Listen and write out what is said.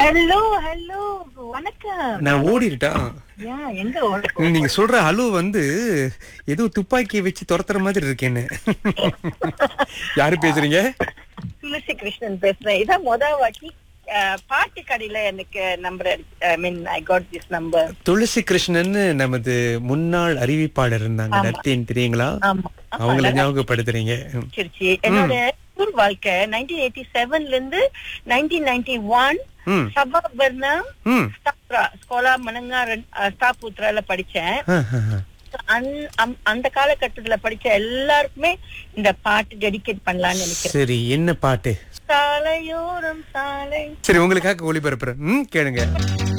Hello hello வணக்கம் நான் ஓடிட்டா யா எங்க ஓட நீங்க சொல்ற அலு வந்து ஏதோ துப்பாக்கியை வச்சு துரத்துற மாதிரி இருக்கேன்னு யாரு பேசுறீங்க துளசி கிருஷ்ணன் பேசுறேன் இதான் முத வாட்டி அஹ், பாட்டு கடையில எனக்கு number I mean I got this number Thulasi Krishnan நமது முன்னாள் அறிவிப்பாளர் இருந்தாங்க ஆமா. நத்தின் தெரியுங்களா ஆமா ஆமா, அவங்கள நல்லா ஞாபகப்படுத்துறீங்க பிடிச்சிருச்சு என்னோட ஸ்கூல் வாழ்க்கை நைன்டீன் எயிட்டி செவன்ல இருந்து நைன்டீன் நைன்டி ஒன் ம் சபாபர்னா ம் ஸ்தாப்ரா ஸ்கோலா மனங்கா ஸ்தாபுத்ரால படிச்சேன் ஆ, ஆ, ஆ. அந்த- அம்- அந்த காலகட்டத்துல படிச்ச எல்லாருக்குமே இந்த பாட்டு டெடிகேட் பண்ணலாம்னு நினைக்கிறேன் சரி என்ன பாட்டு சாலையோரம் சாலை சரி உங்களுக்காக ஒளிபரப்புறேன் ம் கேளுங்க